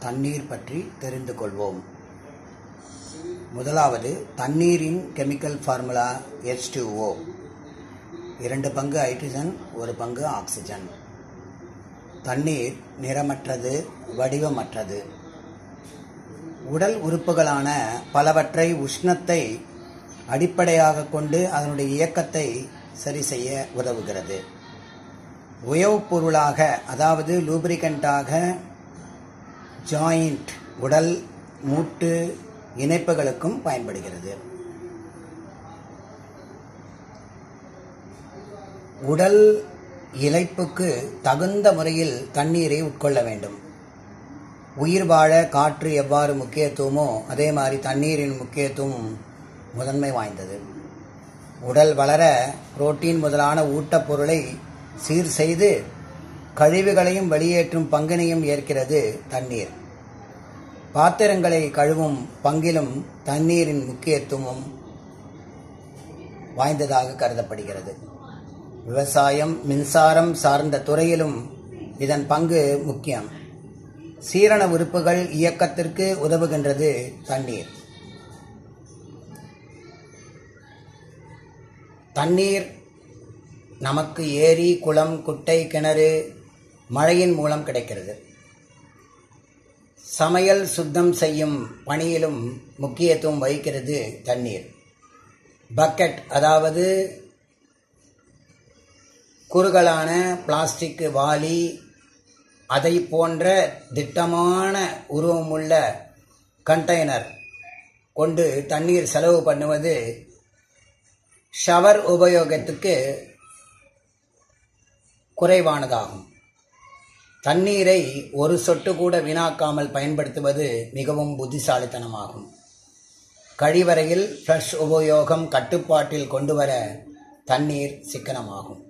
தண்ணீர் பற்றி தெரிந்து கொள்வோம் முதலாவது தண்ணீரின் கெமிக்கல் ஃபார்முலா H2O இரண்டு பங்கு ஹைட்ரஜன் ஒரு பங்கு ஆக்சிஜன் தண்ணீர் நிறமற்றது வடிவமற்றது உடல் உறுப்புகளான பலவற்றை உஷ்ணத்தை அடிப்படையாக கொண்டு அதனுடைய இயக்கத்தை சரி செய்ய உதவுகிறது உயவுப் பொருளாக அதாவது லூப்ரிகண்டாக ஜாயிண்ட் உடல் மூட்டு இணைப்புகளுக்கும் பயன்படுகிறது உடல் இழைப்புக்கு தகுந்த முறையில் தண்ணீரை உட்கொள்ள வேண்டும் உயிர் வாழ காற்று எவ்வாறு முக்கியத்துவமோ அதே மாதிரி தண்ணீரின் முக்கியத்துவம் முதன்மை வாய்ந்தது உடல் வளர புரோட்டீன் முதலான ஊட்டப்பொருளை சீர் செய்து கழிவுகளையும் வெளியேற்றும் பங்கினையும் ஏற்கிறது தண்ணீர் பாத்திரங்களை கழுவும் பங்கிலும் தண்ணீரின் முக்கியத்துவம் வாய்ந்ததாக கருதப்படுகிறது விவசாயம் மின்சாரம் சார்ந்த துறையிலும் இதன் பங்கு முக்கியம் சீரண உறுப்புகள் இயக்கத்திற்கு உதவுகின்றது தண்ணீர் தண்ணீர் நமக்கு ஏரி குளம் குட்டை கிணறு மழையின் மூலம் கிடைக்கிறது சமையல் சுத்தம் செய்யும் பணியிலும் முக்கியத்துவம் வகிக்கிறது தண்ணீர் பக்கெட் அதாவது குறுகலான பிளாஸ்டிக் வாளி அதை போன்ற திட்டமான உருவமுள்ள கண்டெய்னர் கொண்டு தண்ணீர் செலவு பண்ணுவது ஷவர் உபயோகத்துக்கு குறைவானதாகும் தண்ணீரை ஒரு சொட்டு கூட வீணாக்காமல் பயன்படுத்துவது மிகவும் புத்திசாலித்தனமாகும் கழிவறையில் ஃப்ளஷ் உபயோகம் கட்டுப்பாட்டில் கொண்டு வர தண்ணீர் சிக்கனமாகும்